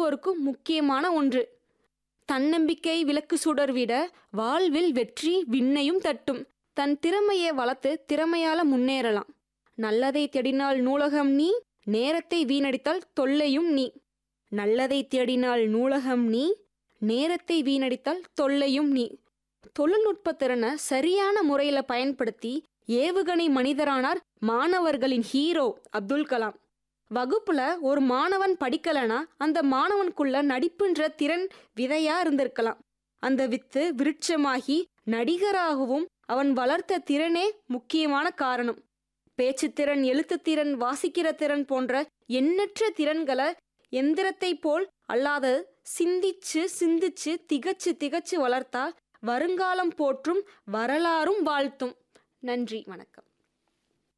ஒவ்வொருவருக்கும் முக்கியமான ஒன்று தன்னம்பிக்கை விளக்கு சுடர்விட வாழ்வில் வெற்றி விண்ணையும் தட்டும் தன் திறமையை வளர்த்து திறமையால முன்னேறலாம் நல்லதை தேடினால் நூலகம் நீ நேரத்தை வீணடித்தால் தொல்லையும் நீ நல்லதை தேடினால் நூலகம் நீ நேரத்தை வீணடித்தால் தொல்லையும் நீ தொழில்நுட்ப திறனை சரியான முறையில பயன்படுத்தி ஏவுகணை மனிதரானார் மாணவர்களின் ஹீரோ அப்துல் கலாம் வகுப்புல ஒரு மாணவன் படிக்கலனா அந்த மாணவனுக்குள்ள நடிப்புன்ற திறன் விதையா இருந்திருக்கலாம் அந்த வித்து விருட்சமாகி நடிகராகவும் அவன் வளர்த்த திறனே முக்கியமான காரணம் பேச்சுத்திறன் எழுத்துத்திறன் வாசிக்கிற திறன் போன்ற எண்ணற்ற திறன்களை எந்திரத்தை போல் அல்லாத சிந்திச்சு சிந்திச்சு திகச்சு திகச்சு வளர்த்தா வருங்காலம் போற்றும் வரலாறும் வாழ்த்தும் நன்றி வணக்கம்